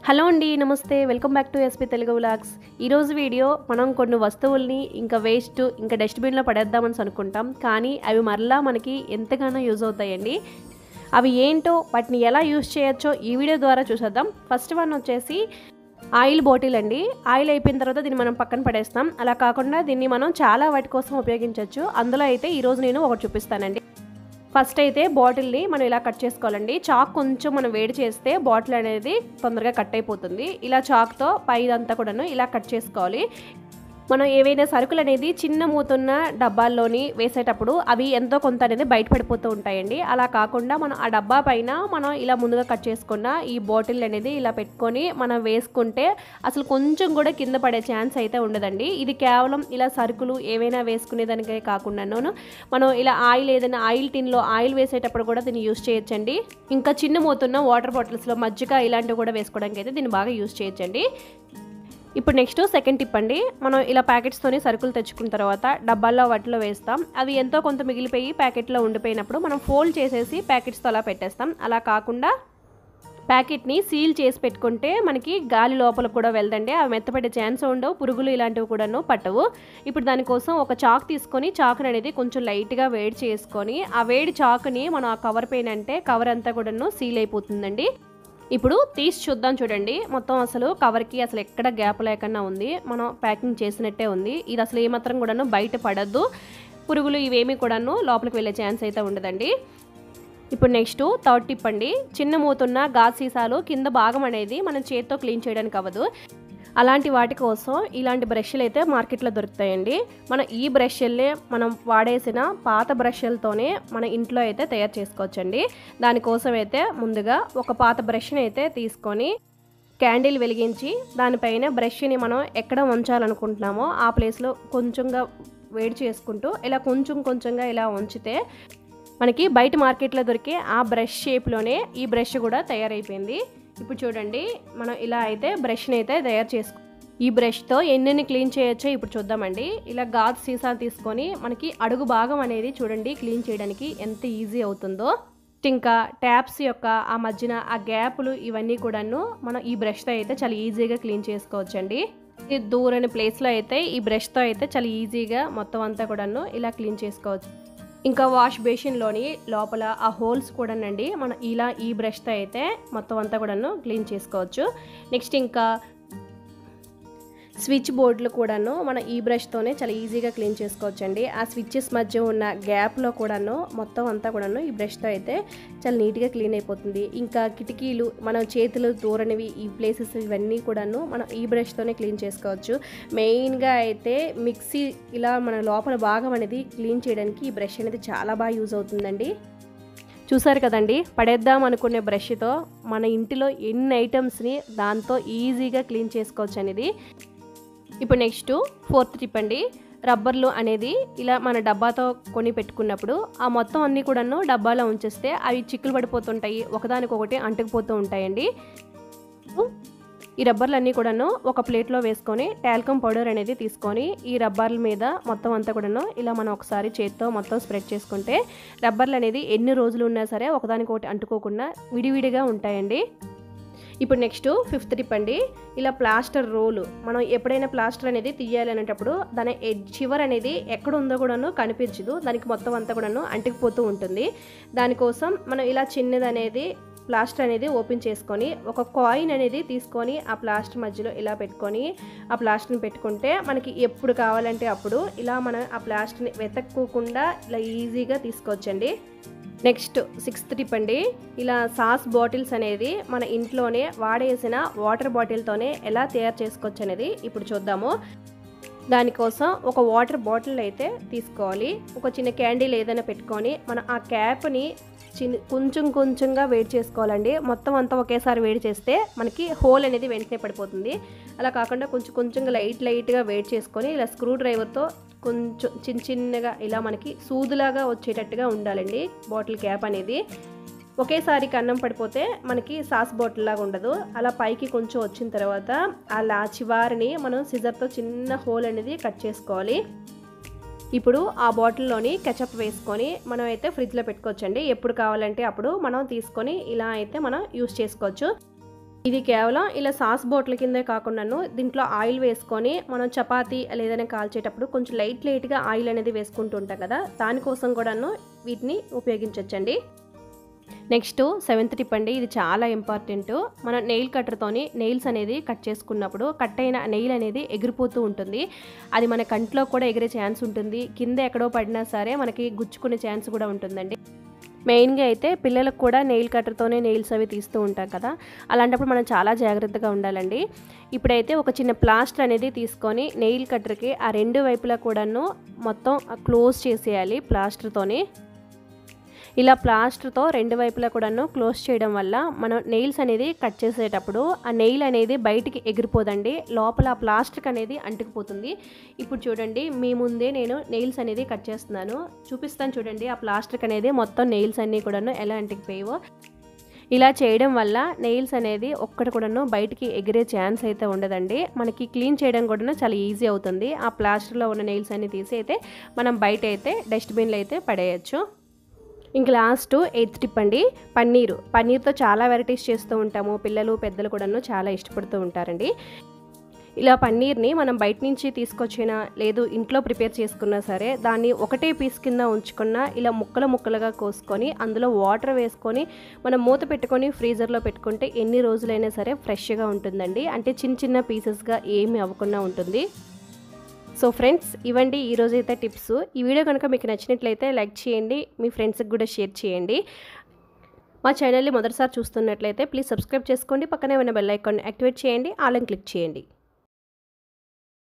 hello అండి నమస్తే welcome back to SP Telugu vlogs ఈరోజు వీడియో మనం కొన్ని వస్తువుల్ని ఇంకా వేస్ట్ ఇంకా డస్ట్బిన్లో పడేద్దామని అనుకుంటాం కానీ అవి మరలా మనకి ఎంతగానో యూజ్ అవుతాయండి అవి ఏంటో వాటిని ఎలా యూజ్ చేయొచ్చో ఈ వీడియో ద్వారా చూసేద్దాం ఫస్ట్ వన్ వచ్చేసి ఆయిల్ బాటిల్ అండి ఆయిల్ అయిపోయిన తర్వాత దీన్ని మనం పక్కన పడేస్తాం అలా కాకుండా దీన్ని మనం చాలా వాటి కోసం ఉపయోగించవచ్చు అందులో అయితే ఈరోజు నేను ఒకటి చూపిస్తానండి ఫస్ట్ అయితే బాటిల్ని మనం ఇలా కట్ చేసుకోవాలండి చాక్ కొంచెం మనం వేడి చేస్తే బాటిల్ అనేది తొందరగా కట్ అయిపోతుంది ఇలా చాక్తో పైదంతా కూడాను ఇలా కట్ చేసుకోవాలి మనం ఏవైనా సరుకులు అనేది చిన్న మూతున్న డబ్బాల్లోని వేసేటప్పుడు అవి ఎంతో కొంత అనేది బయటపడిపోతూ ఉంటాయండి అలా కాకుండా మనం ఆ డబ్బా పైన మనం ఇలా ముందుగా కట్ చేసుకున్న ఈ బాటిల్ అనేది ఇలా పెట్టుకొని మనం వేసుకుంటే అసలు కొంచెం కూడా కింద పడే ఛాన్స్ అయితే ఉండదండి ఇది కేవలం ఇలా సరుకులు ఏవైనా వేసుకునేదానికే కాకుండాను మనం ఇలా ఆయిల్ ఏదైనా ఆయిల్ టిన్లో ఆయిల్ వేసేటప్పుడు కూడా దీన్ని యూస్ చేయొచ్చండి ఇంకా చిన్న మూతున్న వాటర్ బాటిల్స్లో మజ్జిగ ఇలాంటివి కూడా వేసుకోవడానికి అయితే దీన్ని బాగా యూస్ చేయొచ్చండి ఇప్పుడు నెక్స్ట్ సెకండ్ టిప్ అండి మనం ఇలా ప్యాకెట్స్తోని సరుకులు తెచ్చుకున్న తర్వాత డబ్బాల్లో వాటిలో వేస్తాం అవి ఎంతో కొంత మిగిలిపోయి ప్యాకెట్లో ఉండిపోయినప్పుడు మనం ఫోల్డ్ చేసేసి ప్యాకెట్స్తో అలా పెట్టేస్తాం అలా కాకుండా ప్యాకెట్ని సీల్ చేసి పెట్టుకుంటే మనకి గాలి లోపల కూడా వెళ్దండి అవి మెత్తపడే ఛాన్స్ ఉండవు పురుగులు ఇలాంటివి కూడాను పట్టవు ఇప్పుడు దానికోసం ఒక చాక్ తీసుకొని చాకుని అనేది కొంచెం లైట్గా వేడి చేసుకొని ఆ వేడి చాకుని మనం ఆ కవర్ పైన అంటే కవర్ అంతా కూడాను సీల్ అయిపోతుందండి ఇప్పుడు తీసి చూద్దాం చూడండి మొత్తం అసలు కవర్కి అసలు ఎక్కడ గ్యాప్ లేకుండా ఉంది మనం ప్యాకింగ్ చేసినట్టే ఉంది ఇది అసలు ఏమాత్రం కూడాను బయట పడద్దు పురుగులు ఇవేమీ కూడాను లోపలికి వెళ్ళే ఛాన్స్ అయితే ఉండదండి ఇప్పుడు నెక్స్ట్ థర్డ్ టిప్ అండి చిన్న మూతున్న గాజు సీసాలు కింద భాగం అనేది మనం చేత్తో క్లీన్ చేయడానికి అవ్వదు అలాంటి వాటి కోసం ఇలాంటి బ్రష్లు అయితే మార్కెట్లో దొరుకుతాయండి మనం ఈ బ్రష్లే మనం వాడేసిన పాత బ్రష్లతోనే మన ఇంట్లో అయితే తయారు చేసుకోవచ్చండి దానికోసం అయితే ముందుగా ఒక పాత బ్రష్ని అయితే తీసుకొని క్యాండిల్ వెలిగించి దానిపైన బ్రష్ని మనం ఎక్కడ ఉంచాలనుకుంటున్నామో ఆ ప్లేస్లో కొంచెంగా వేడి చేసుకుంటూ ఇలా కొంచెం కొంచెంగా ఇలా ఉంచితే మనకి బయట మార్కెట్లో దొరికే ఆ బ్రష్ షేప్లోనే ఈ బ్రష్ కూడా తయారైపోయింది ఇప్పుడు చూడండి మనం ఇలా అయితే బ్రష్ని అయితే తయారు చేసుకో ఈ బ్రష్తో ఎన్నెన్ని క్లీన్ చేయొచ్చో ఇప్పుడు చూద్దామండి ఇలా గాజు సీసా తీసుకొని మనకి అడుగు భాగం అనేది చూడండి క్లీన్ చేయడానికి ఎంత ఈజీ అవుతుందో ఇంకా ట్యాప్స్ యొక్క ఆ మధ్యన ఆ గ్యాపులు ఇవన్నీ కూడాను మనం ఈ బ్రష్తో అయితే చాలా ఈజీగా క్లీన్ చేసుకోవచ్చండి ఈ దూరని ప్లేస్లో అయితే ఈ బ్రష్తో అయితే చాలా ఈజీగా మొత్తం అంతా కూడాను ఇలా క్లీన్ చేసుకోవచ్చు ఇంకా వాష్ బేసిన్లోని లోపల ఆ హోల్స్ కూడానండి మనం ఇలా ఈ బ్రష్తో అయితే మొత్తం అంతా కూడాను క్లీన్ చేసుకోవచ్చు నెక్స్ట్ ఇంకా స్విచ్ బోర్డులు కూడాను మనం ఈ బ్రష్తోనే చాలా ఈజీగా క్లీన్ చేసుకోవచ్చండి ఆ స్విచ్చెస్ మధ్య ఉన్న గ్యాప్లో కూడాను మొత్తం అంతా కూడాను ఈ బ్రష్తో అయితే చాలా నీట్గా క్లీన్ అయిపోతుంది ఇంకా కిటికీలు మన చేతులు దూరనివి ఈ ప్లేసెస్ ఇవన్నీ కూడాను మనం ఈ బ్రష్తోనే క్లీన్ చేసుకోవచ్చు మెయిన్గా అయితే మిక్సీ ఇలా మన లోపల భాగం అనేది క్లీన్ చేయడానికి ఈ బ్రష్ అనేది చాలా బాగా యూజ్ అవుతుందండి చూసారు కదండి పడేద్దాం అనుకునే బ్రష్తో మన ఇంటిలో ఎన్ని ఐటమ్స్ని దాంతో ఈజీగా క్లీన్ చేసుకోవచ్చు అనేది ఇప్పుడు నెక్స్ట్ ఫోర్త్ టిప్ అండి రబ్బర్లు అనేది ఇలా మన డబ్బాతో కొని పెట్టుకున్నప్పుడు ఆ మొత్తం అన్నీ కూడాను డబ్బాలో ఉంచేస్తే అవి చిక్కులు పడిపోతుంటాయి ఒకదానికొకటి అంటుకుపోతూ ఉంటాయండి ఈ రబ్బర్లు అన్నీ కూడాను ఒక ప్లేట్లో వేసుకొని టాల్కమ్ పౌడర్ అనేది తీసుకొని ఈ రబ్బర్ల మీద మొత్తం అంతా కూడాను ఇలా మనం ఒకసారి చేత్తో మొత్తం స్ప్రెడ్ చేసుకుంటే రబ్బర్లు అనేది ఎన్ని రోజులు ఉన్నా సరే ఒకదానికొకటి అంటుకోకుండా విడివిడిగా ఉంటాయండి ఇప్పుడు నెక్స్ట్ ఫిఫ్త్ టిప్ అండి ఇలా ప్లాస్టర్ రోలు మనం ఎప్పుడైనా ప్లాస్టర్ అనేది తీయాలి అనేటప్పుడు దాని చివర్ అనేది ఎక్కడ ఉందో కూడాను కనిపించదు దానికి మొత్తం అంతా కూడాను అంటుకుపోతూ ఉంటుంది దానికోసం మనం ఇలా చిన్నది అనేది ప్లాస్టర్ అనేది ఓపెన్ చేసుకొని ఒక కాయిన్ అనేది తీసుకొని ఆ ప్లాస్టర్ మధ్యలో ఇలా పెట్టుకొని ఆ ప్లాస్టర్ని పెట్టుకుంటే మనకి ఎప్పుడు కావాలంటే అప్పుడు ఇలా మనం ఆ ప్లాస్టర్ని వెతక్కోకుండా ఇలా ఈజీగా తీసుకోవచ్చండి నెక్స్ట్ సిక్స్త్ టిప్ అండి ఇలా సాస్ బాటిల్స్ అనేది మన ఇంట్లోనే వాడేసిన వాటర్ బాటిల్తోనే ఎలా తయారు చేసుకోవచ్చు అనేది ఇప్పుడు చూద్దాము దానికోసం ఒక వాటర్ బాటిల్ అయితే తీసుకోవాలి ఒక చిన్న క్యాండిల్ ఏదైనా పెట్టుకొని మనం ఆ క్యాప్ని చిన్న కొంచెం కొంచెంగా వేడి చేసుకోవాలండి మొత్తం అంతా ఒకేసారి వేడి చేస్తే మనకి హోల్ అనేది వెంటనే పడిపోతుంది అలా కాకుండా కొంచెం కొంచెంగా లైట్ లైట్గా వేడి చేసుకొని ఇలా స్క్రూ డ్రైవర్తో కొంచెం చిన్న చిన్నగా ఇలా మనకి సూదులాగా వచ్చేటట్టుగా ఉండాలండి బాటిల్ క్యాప్ అనేది ఒకేసారి కన్నం పడిపోతే మనకి సాస్ బాటిల్ లాగా ఉండదు అలా పైకి కొంచెం వచ్చిన తర్వాత అలా చివారిని మనం సిజర్తో చిన్న హోల్ అనేది కట్ చేసుకోవాలి ఇప్పుడు ఆ బాటిల్లోని కెచప్ వేసుకొని మనం అయితే ఫ్రిడ్జ్లో పెట్టుకోవచ్చండి ఎప్పుడు కావాలంటే అప్పుడు మనం తీసుకొని ఇలా అయితే మనం యూస్ చేసుకోవచ్చు ఇది కేవలం ఇలా సాస్ బోట్ల కిందే కాకుండాను దీంట్లో ఆయిల్ వేసుకొని మనం చపాతీ లేదైనా కాల్చేటప్పుడు కొంచెం లైట్ లైట్గా ఆయిల్ అనేది వేసుకుంటూ ఉంటాం కదా దానికోసం కూడాను వీటిని ఉపయోగించవచ్చండి నెక్స్ట్ సెవెంత్ టిప్ అండి ఇది చాలా ఇంపార్టెంట్ మనం నెయిల్ కట్టర్తోని నెయిల్స్ అనేది కట్ చేసుకున్నప్పుడు కట్ అయిన నెయిల్ అనేది ఎగిరిపోతూ ఉంటుంది అది మన కంట్లో కూడా ఎగిరే ఛాన్స్ ఉంటుంది కింద ఎక్కడో పడినా సరే మనకి గుచ్చుకునే ఛాన్స్ కూడా ఉంటుందండి మెయిన్గా అయితే పిల్లలకు కూడా నెయిల్ కట్టర్తోనే నెయిల్స్ అవి తీస్తూ ఉంటాం కదా అలాంటప్పుడు మనం చాలా జాగ్రత్తగా ఉండాలండి ఇప్పుడైతే ఒక చిన్న ప్లాస్టర్ అనేది తీసుకొని నెయిల్ కట్టర్కి ఆ రెండు వైపులా కూడాను మొత్తం క్లోజ్ చేసేయాలి ప్లాస్టర్తోని ఇలా ప్లాస్టర్తో రెండు వైపులా కూడాను క్లోజ్ చేయడం వల్ల మనం నెయిల్స్ అనేది కట్ చేసేటప్పుడు ఆ నెయిల్ అనేది బయటికి ఎగిరిపోదండి లోపల ఆ ప్లాస్టిక్ అనేది అంటుకుపోతుంది ఇప్పుడు చూడండి మీ ముందే నేను నెయిల్స్ అనేది కట్ చేస్తున్నాను చూపిస్తాను చూడండి ఆ ప్లాస్టిక్ అనేది మొత్తం నెయిల్స్ అన్నీ కూడాను ఎలా అంటుకుపోయావో ఇలా చేయడం వల్ల నెయిల్స్ అనేది ఒక్కటి కూడాను బయటికి ఎగిరే ఛాన్స్ అయితే ఉండదండి మనకి క్లీన్ చేయడం కూడా చాలా ఈజీ అవుతుంది ఆ ప్లాస్టర్లో ఉన్న నెయిల్స్ అన్ని తీసి అయితే మనం బయట అయితే డస్ట్బిన్లో అయితే పడేయచ్చు ఇంక లాస్ట్ ఎయిత్ టిప్ అండి పన్నీరు పన్నీర్తో చాలా వెరైటీస్ చేస్తూ ఉంటాము పిల్లలు పెద్దలు కూడాను చాలా ఇష్టపడుతూ ఉంటారండి ఇలా పన్నీర్ని మనం బయట నుంచి తీసుకొచ్చినా లేదు ఇంట్లో ప్రిపేర్ చేసుకున్నా సరే దాన్ని ఒకటే పీస్ కింద ఉంచుకున్నా ఇలా ముక్కలు ముక్కలుగా కోసుకొని అందులో వాటర్ వేసుకొని మనం మూత పెట్టుకొని ఫ్రీజర్లో పెట్టుకుంటే ఎన్ని రోజులైనా సరే ఫ్రెష్గా ఉంటుందండి అంటే చిన్న చిన్న పీసెస్గా ఏమీ అవ్వకుండా ఉంటుంది సో ఫ్రెండ్స్ ఇవ్వండి ఈరోజు అయితే టిప్స్ ఈ వీడియో కనుక మీకు నచ్చినట్లయితే లైక్ చేయండి మీ ఫ్రెండ్స్కి కూడా షేర్ చేయండి మా ఛానల్ని మొదటిసారి చూస్తున్నట్లయితే ప్లీజ్ సబ్స్క్రైబ్ చేసుకోండి పక్కనే ఉన్న బెల్ ఐకాన్ యాక్టివేట్ చేయండి ఆల్ క్లిక్ చేయండి